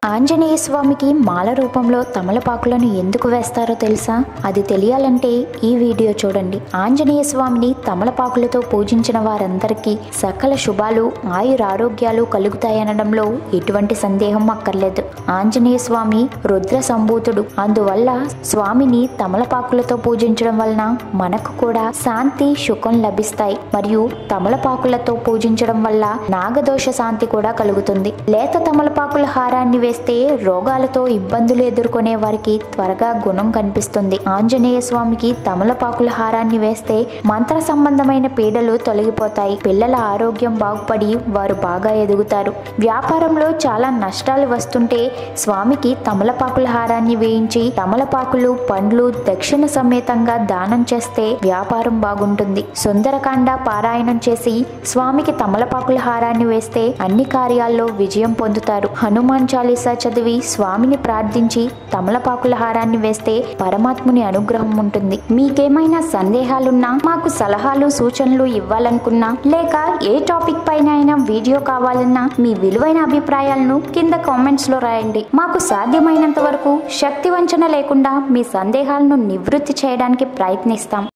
ఆంజనేయ స్వామికి మాల రూపంలో తమలపాకులను ఎందుకు వేస్తారో తెలుసా అది తెలియాలంటే ఈ వీడియో చూడండి ఆంజనేయ స్వామిని తమలపాకులతో పూజించిన వారందరికీ సకల శుభాలు ఆయురారోగ్యాలు కలుగుతాయనడంలో ఎటువంటి సందేహం అక్కర్లేదు ఆంజనేయ స్వామి రుద్ర సంభూతుడు అందువల్ల స్వామిని తమలపాకులతో పూజించడం వలన మనకు కూడా శాంతి సుఖం లభిస్తాయి మరియు తమలపాకులతో పూజించడం వల్ల నాగదోష శాంతి కూడా కలుగుతుంది లేత తమలపాకుల హారాన్ని వేస్తే రోగాలతో ఇబ్బందులు ఎదుర్కొనే వారికి త్వరగా గుణం కనిపిస్తుంది ఆంజనేయ స్వామికి తమలపాకుల హారాన్ని వేస్తే మంత్ర సంబంధమైన పీడలు తొలగిపోతాయి పిల్లల ఆరోగ్యం బాగుపడి వారు బాగా ఎదుగుతారు వ్యాపారంలో చాలా నష్టాలు వస్తుంటే స్వామికి తమలపాకుల హారాన్ని వేయించి తమలపాకులు పండ్లు దక్షిణ సమేతంగా దానం చేస్తే వ్యాపారం బాగుంటుంది సుందరకాండ పారాయణం చేసి స్వామికి తమలపాకుల హారాన్ని వేస్తే అన్ని కార్యాల్లో విజయం పొందుతారు హనుమాన్ చాలీసా చదివి స్వామిని ప్రార్థించి తమలపాకుల హారాన్ని వేస్తే పరమాత్ముని అనుగ్రహం ఉంటుంది మీకేమైనా సందేహాలున్నా మాకు సలహాలు సూచనలు ఇవ్వాలనుకున్నా లేక ఏ టాపిక్ పైన అయినా వీడియో కావాలన్నా మీ విలువైన అభిప్రాయాలను కింద కామెంట్స్ లో రాయండి మాకు సాధ్యమైనంత వరకు శక్తి వంచన లేకుండా మీ సందేహాలను నివృత్తి చేయడానికి ప్రయత్నిస్తాం